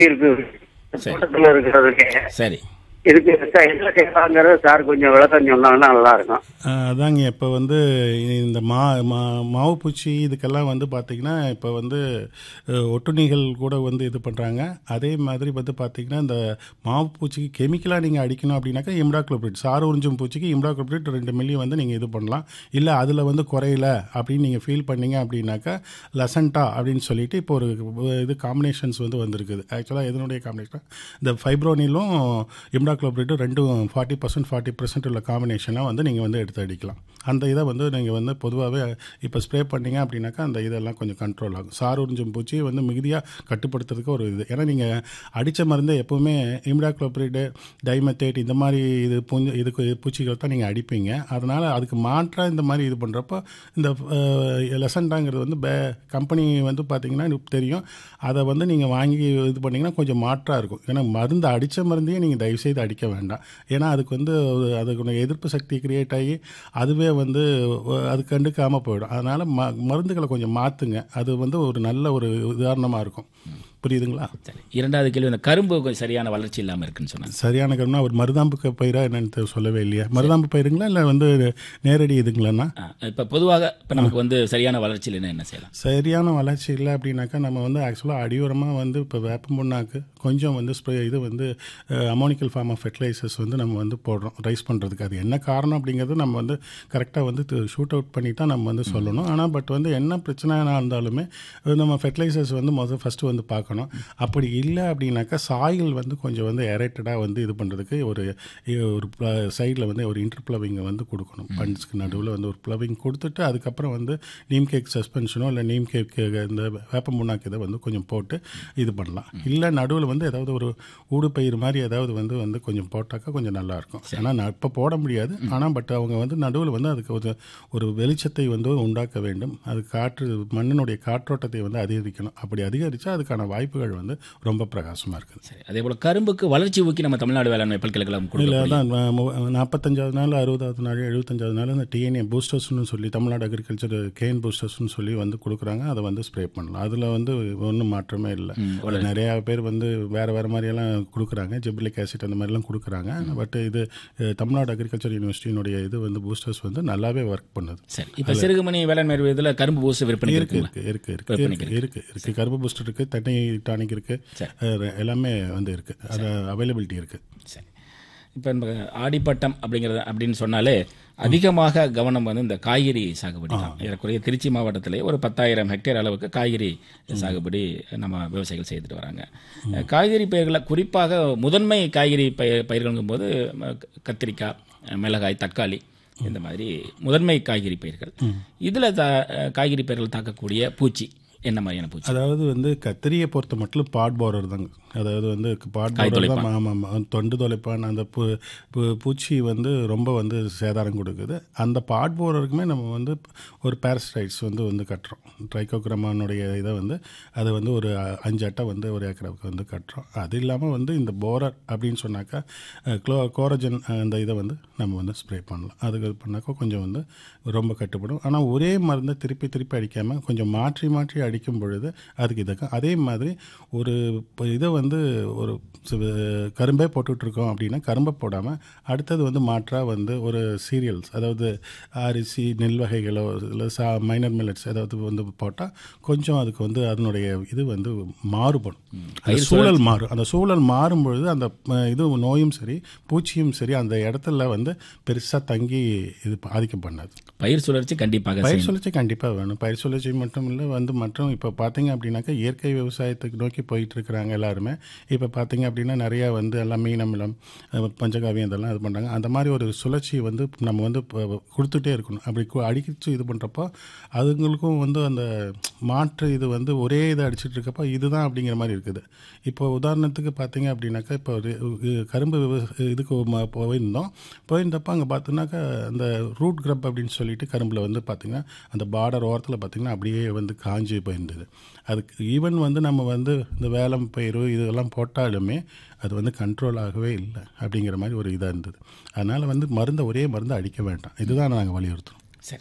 இருக்கு சரி. தோட்டத்துல இருக்கிறதுக்கு சரி இதுக்கு ச- என்ன செய்யலாங்கிறது சார் கொஞ்சம் விளக்கம் சொன்னாங்கன்னா நல்லா இருக்கும் ஆஹ் அதாங்க இப்போ வந்து இந்த மா மா- மாவு பூச்சி இதுக்கெல்லாம் வந்து பார்த்தீங்கன்னா இப்போ வந்து அஹ், ஒட்டுண்ணிகள் கூட வந்து இது பண்ணுறாங்க அதே மாதிரி வந்து பார்த்தீங்கன்னா இந்த மாவு பூச்சிக்கு கெமிக்கலாக நீங்கள் அடிக்கணும் அப்படின்னாக்கா இம்டாக்ளோபிரிட் சாறு உறிஞ்சும் பூச்சிக்கு இம்டாக்ளோபிரிட் ரெண்டு மில்லி வந்து நீங்கள் இது பண்ணலாம் இல்லை அதில் வந்து குறையல அப்படின்னு நீங்கள் ஃபீல் பண்ணீங்க அப்படின்னாக்கா லசண்டா அப்படின்னு சொல்லிட்டு இப்போ ஒரு இது காம்பினேஷன்ஸ் வந்து வந்திருக்குது ஆக்சுவலாக எதனுடைய காம்பினேஷன் இந்த ஃபைப்ரோனிலும் இம்டாக்ளோபிரிட்டும் ரெண்டும் ஃபார்ட்டி பர்சன்ட் ஃபார்ட்டி பர்சன்ட் உள்ள காம்பினேஷனாக வந்து நீங்கள் வந்து எடுத்து அடிக்கலாம் அந்த இதை வந்து நீங்கள் வந்து பொதுவாகவே இப்போ ஸ்ப்ரே பண்ணீங்க அப்படின்னாக்கா அந்த இதெல்லாம் கொஞ்சம் கண்ட்ரோல் ஆகும் சார் உறிஞ்சும் பூச்சியை வந்து மிகுதியாக கட்டுப்படுத்துறதுக்கு ஒரு இது ஏன்னா நீங்கள் அடித்த மருந்தை எப்போவுமே இம்டாக்ளோபிரிடு டைமெத்தேட் இந்த மாதிரி இது பூஞ்சி இதுக்கு பூச்சிகள் தான் நீங்கள் அடிப்பீங்க அதனால் அதுக்கு மாற்றாக இந்த மாதிரி இது பண்ணுறப்போ இந்த லெசன்டாங்கிறது வந்து பே கம்பெனி வந்து பார்த்தீங்கன்னா எனக்கு தெரியும் அதை வந்து நீங்கள் வாங்கி இது பண்ணிங்கன்னா கொஞ்சம் மாற்றாக இருக்கும் ஏன்னா மருந்து அடித்த மருந்தையே நீங்கள் தயவுசெய்து அடிக்க வேண்டாம் ஏன்னா அதுக்கு வந்து ஒரு- அதுக்கு எதிர்ப்பு சக்தி கிரியேட் ஆகி அதுவே வந்து அஹ், அது கண்டுக்காமல் போயிடும் அதனால் ம மருந்துகளை கொஞ்சம் மாற்றுங்க அது வந்து ஒரு நல்ல ஒரு உதாரணமாக இருக்கும் புரியுதுங்களா சரி இரண்டாவது கேள்வி இந்த கரும்பு கொஞ்சம் சரியான வளர்ச்சி இல்லாமல் இருக்குன்னு சொன்னாங்க சரியான கரும்னா ஒரு மருதாம்பு க- பயிரா என்னன்னு தெ- சொல்லவே இல்லையா மருதாம்பு பயிருங்களா இல்லை வந்து நேரடி இதுங்களாண்ணா இப்போ பொதுவாக இப்போ நமக்கு வந்து சரியான வளர்ச்சி இல்லைன்னா என்ன செய்யலாம் சரியான வளர்ச்சி இல்லை அப்படின்னாக்கா நம்ம வந்து ஆக்சுவலாக அடியோரமாக வந்து இப்போ வேப்ப முன்னாக்கு கொஞ்சம் வந்து ஸ்ப்ரே இது வந்து அமோனிக்கல் ஃபார்ம் ஆஃப் ஃபெர்டிலைசர்ஸ் வந்து நம்ம வந்து போடுறோம் ரைஸ் பண்ணுறதுக்கு அது என்ன காரணம் அப்படிங்கிறது நம்ம வந்து கரெக்டாக வந்து ஷூட் அவுட் பண்ணி தான் நம்ம வந்து சொல்லணும் ஆனால் பட் வந்து என்ன பிரச்சனைனா இருந்தாலுமே அது நம்ம ஃபெர்டிலைசர்ஸ் வந்து முதல் ஃபஸ்ட்டு வந்து பார்க்கணும் அப்படி இல்லை அப்படின்னாக்கா சாயில் வந்து கொஞ்சம் வந்து எரேட்டடாக வந்து இது பண்ணுறதுக்கு ஒரு ஒரு சைடில் வந்து ஒரு இன்டர் ப்ளவிங்கை வந்து கொடுக்கணும் பண்ட்ஸ்க்கு நடுவில் வந்து ஒரு ப்ளவிங் கொடுத்துட்டு அதுக்கப்புறம் வந்து நீம் கேக் சஸ்பென்ஷனோ இல்லை நீம் கேக் இந்த வேப்ப முன்னாக்கு இதை வந்து கொஞ்சம் போட்டு இது பண்ணலாம் இல்லை நடுவில் வந்து ஏதாவது ஒரு ஊடுபயிர் மாதிரி ஏதாவது வந்து வந்து கொஞ்சம் போட்டாக்கா கொஞ்சம் நல்லாயிருக்கும் ஆனால் நான் இப்போ போட முடியாது ஆனால் பட் அவங்க வந்து நடுவில் வந்து அதுக்கு ஒரு ஒரு வெளிச்சத்தை வந்து உண்டாக்க வேண்டும் அது காற்று மண்ணினுடைய காற்றோட்டத்தை வந்து அதிகரிக்கணும் அப்படி அதிகரித்தா அதுக்கான வாய்ப்புகள் வந்து ரொம்ப பிரகாசமாக இருக்குது சரி அதே போல் கரும்புக்கு வளர்ச்சி ஊக்கி நம்ம தமிழ்நாடு வேளாண்மை பல்கலைக்கழகம் இல்லை கொடுக்கக்கூடிய அதான் மு- நாற்பத்தஞ்சாவது நாள் அறுபதாவது நாள் எழுபத்தஞ்சாவது நாள் இந்த டிஎன்ஏ பூஸ்டர்ஸ்னு சொல்லி தமிழ்நாடு அக்ரிகல்ச்சர் கேன் பூஸ்டர்ஸ்னு சொல்லி வந்து கொடுக்குறாங்க அதை வந்து ஸ்ப்ரே பண்ணலாம் அதில் வந்து ஒன்றும் மாற்றமே இல்லை நிறையா பேர் வந்து வேறு வேறு மாதிரியெல்லாம் கொடுக்குறாங்க ஜிப்ளிக் ஆசிட் அந்த மாதிரிலாம் கொடுக்குறாங்க பட் இது அஹ், தமிழ்நாடு அக்ரிகல்ச்சர் யூனிவர்சிட்டியினுடைய இது வந்து பூஸ்டர்ஸ் வந்து நல்லாவே ஒர்க் பண்ணுது சரி இப்போ சிறுகுமணி வேளாண்மை இதில் கரும்பு பூசு விற்பனை இருக்கு இருக்குங்களா இருக்கு இருக்கு இருக்கு இருக்கு இருக்கு இருக்கு கரும்பு பூஸ்டர் இருக்கு தண்ணி டானிக் இருக்கு அஹ், எல்லாமே வந்து இருக்கு அது அவைலபிலிட்டி இருக்கு சரி இப்போ நம்ம ஆடிப்பட்டம் அப்படிங்கிறது அப்படின்னு சொன்னாலே அதிகமாக கவனம் வந்து இந்த காய்கறி சாகுபடி தான் ஏறக்குறைய திருச்சி மாவட்டத்திலே ஒரு பத்தாயிரம் ஹெக்டேர் அளவுக்கு காய்கறி சாகுபடி நம்ம விவசாயிகள் செய்துட்டு வராங்க காய்கறி பயிர்களை குறிப்பாக முதன்மை காய்கறி பயிர் பயிர்களுங்கும் போது ம, கத்திரிக்காய் மிளகாய் தக்காளி இந்த மாதிரி முதன்மை காய்கறி பயிர்கள் இதில் தா காய்கறி பயிர்கள் தாக்கக்கூடிய பூச்சி என்ன மாதிரியான பூச்சி அதாவது வந்து கத்திரியை பொறுத்த மட்டும் பாட் போரர் தாங்க அதாவது வந்து பாட் போரர் தான் ஆமாம் ஆமாம் தொண்டு தொலைப்பான் அந்த பூ பூ- பூச்சி வந்து ரொம்ப வந்து சேதாரம் கொடுக்குது அந்த பாட் போரருக்குமே நம்ம வந்து ஒரு பேரசைட்ஸ் வந்து வந்து கட்டுறோம் ட்ரைகோக்ரமானுடைய இதை வந்து அதை வந்து ஒரு அ- அஞ்சு அட்டை வந்து ஒரு ஏக்கருக்கு வந்து கட்டுறோம் அது இல்லாமல் வந்து இந்த போரர் அப்படின்னு சொன்னாக்கா அஹ், க்ளோ கோரஜன் அந்த இதை வந்து நம்ம வந்து ஸ்ப்ரே பண்ணலாம் அதுக்கு பண்ணாக்கா கொஞ்சம் வந்து ரொம்ப கட்டுப்படும் ஆனால் ஒரே மருந்தை திருப்பி திருப்பி அடிக்காமல் கொஞ்சம் மாற்றி மாற்றி அடிக்கும் பொழுது அதுக்கு இதுக்கு அதே மாதிரி ஒரு இப்போ இதை வந்து ஒரு சி- கரும்பே போட்டுட்ருக்கோம் அப்படின்னா கரும்பை போடாமல் அடுத்தது வந்து மாற்றாக வந்து ஒரு சீரியல்ஸ் அதாவது அரிசி நெல் வகைகளோ இல்லை சா மைனர் மில்லட்ஸ் ஏதாவது வந்து போட்டால் கொஞ்சம் அதுக்கு வந்து அதனுடைய இது வந்து மாறுபடும் அந்த சூழல் மாறும் அந்த சூழல் மாறும் பொழுது அந்த அஹ், இது நோயும் சரி பூச்சியும் சரி அந்த இடத்துல வந்து பெருசாக தங்கி இது ஆதிக்கம் பண்ணாது பயிர் சுழற்சி கண்டிப்பாக பயிர் சுழற்சி கண்டிப்பாக வேணும் பயிர் சுழற்சி மட்டும் இல்லை வந்து மற்றும் இப்போ பார்த்தீங்க அப்படின்னாக்கா இயற்கை விவசாயத்துக்கு நோக்கி போயிட்டு இருக்கிறாங்க எல்லாருமே இப்போ பார்த்தீங்க அப்படின்னா நிறையா வந்து எல்லாம் மீனமிலம் அஹ், பஞ்சகாவியம் இதெல்லாம் இது பண்ணுறாங்க அந்த மாதிரி ஒரு சுழற்சி வந்து நம்ம வந்து இப்போ கொடுத்துட்டே இருக்கணும் அப்படி கு- அடிக்கிச்சு இது பண்ணுறப்போ அதுங்களுக்கும் வந்து அந்த மாற்று இது வந்து ஒரே இதை அடிச்சிட்டு இருக்கப்போ இதுதான் அப்படிங்கிற மாதிரி இருக்குது இப்போ உதாரணத்துக்கு பார்த்தீங்க அப்படின்னாக்கா இப்போ ஒரு இ- கரும்பு விவ- இதுக்கு ம- போயிருந்தோம் போயிருந்தப்போ அங்கே பார்த்தோன்னாக்கா அந்த ரூட் கிரப் அப்படின்னு சொல்லிட்டு கரும்பில் வந்து பார்த்திங்கன்னா அந்த பார்டர் ஓரத்தில் பார்த்திங்கன்னா அப்படியே வந்து காஞ்சி போயிருந்தது அதுக்கு ஈவன் வந்து நம்ம வந்து இந்த வேலம் பயிர் இதெல்லாம் போட்டாலுமே அது வந்து கண்ட்ரோல் ஆகவே இல்லை அப்படிங்கிற மாதிரி ஒரு இதாக இருந்தது அதனால் வந்து மருந்தை ஒரே மருந்தை அடிக்க வேண்டாம் இதுதான் நாங்கள் வலியுறுத்துறோம் சரி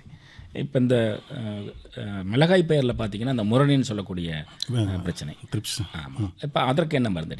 இப்போ இந்த அஹ், அஹ், மிளகாய் பயிரில் பார்த்தீங்கன்னா இந்த முரணின்னு சொல்லக்கூடிய அஹ், பிரச்சனை ட்ரிப்ஸ் ஆமாம் இப்போ அதற்கு என்ன மருந்து